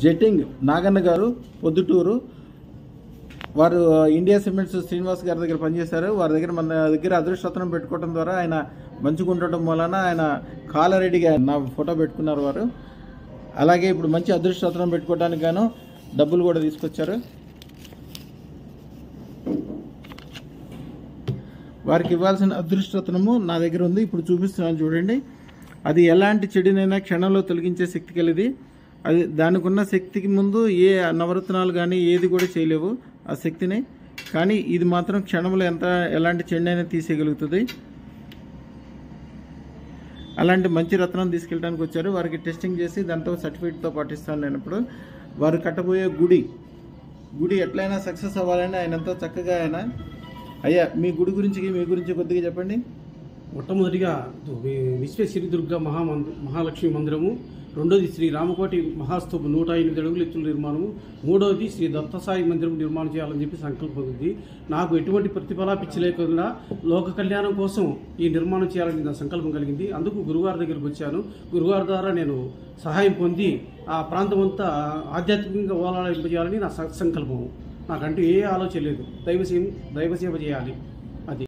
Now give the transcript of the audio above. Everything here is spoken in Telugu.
జెట్టింగ్ నాగన్న గారు పొద్దుటూరు వారు ఇండియా సిమెంట్స్ శ్రీనివాస్ గారి దగ్గర పనిచేశారు వారి దగ్గర మన దగ్గర అదృష్టరత్నం పెట్టుకోవడం ద్వారా ఆయన మంచిగా ఉండటం వలన ఆయన కాలరెడీగా నా ఫోటో పెట్టుకున్నారు వారు అలాగే ఇప్పుడు మంచి అదృష్టరత్నం పెట్టుకోవడానికి గాను డబ్బులు కూడా తీసుకొచ్చారు వారికి ఇవ్వాల్సిన అదృష్టరత్నము నా దగ్గర ఉంది ఇప్పుడు చూపిస్తున్నాను చూడండి అది ఎలాంటి చెడునైనా క్షణంలో తొలగించే శక్తి కలిది అది దానికి ఉన్న శక్తికి ముందు ఏ నవరత్నాలు కానీ ఏది కూడా చేయలేవు ఆ శక్తిని కానీ ఇది మాత్రం క్షణంలో ఎంత ఎలాంటి చెడునైనా తీసేయగలుగుతుంది అలాంటి మంచి రత్నం తీసుకెళ్ళడానికి వచ్చారు వారికి టెస్టింగ్ చేసి దాంతో సర్టిఫికేట్తో పాటిస్తాను నేను ఇప్పుడు వారు కట్టబోయే గుడి గుడి ఎట్లయినా సక్సెస్ అవ్వాలని ఆయన ఎంతో చక్కగా ఆయన అయ్యా మీ గుడి గురించి మీ గురించి కొద్దిగా చెప్పండి మొట్టమొదటిగా విశ్వేశ్వరి దుర్గ మహామంద మహాలక్ష్మి మందిరము రెండోది శ్రీ రామకోటి మహాస్తూపం నూట ఎనిమిది అడుగుల ఎత్తుల నిర్మాణము మూడవది శ్రీ దత్తసాయి మందిరం నిర్మాణం చేయాలని చెప్పి సంకల్పం ఉంది నాకు ఎటువంటి ప్రతిఫలాపిచ్చి లేకుండా లోక కళ్యాణం కోసం ఈ నిర్మాణం చేయాలని నా సంకల్పం కలిగింది అందుకు గురువారి దగ్గరికి వచ్చాను గురువారి ద్వారా నేను సహాయం పొంది ఆ ప్రాంతం అంతా ఆధ్యాత్మికంగా ఓలాడింపజేయాలని నా స- సంకల్పం నాకంటూ ఏ ఆలోచన లేదు దైవసేవ దైవసేవ చేయాలి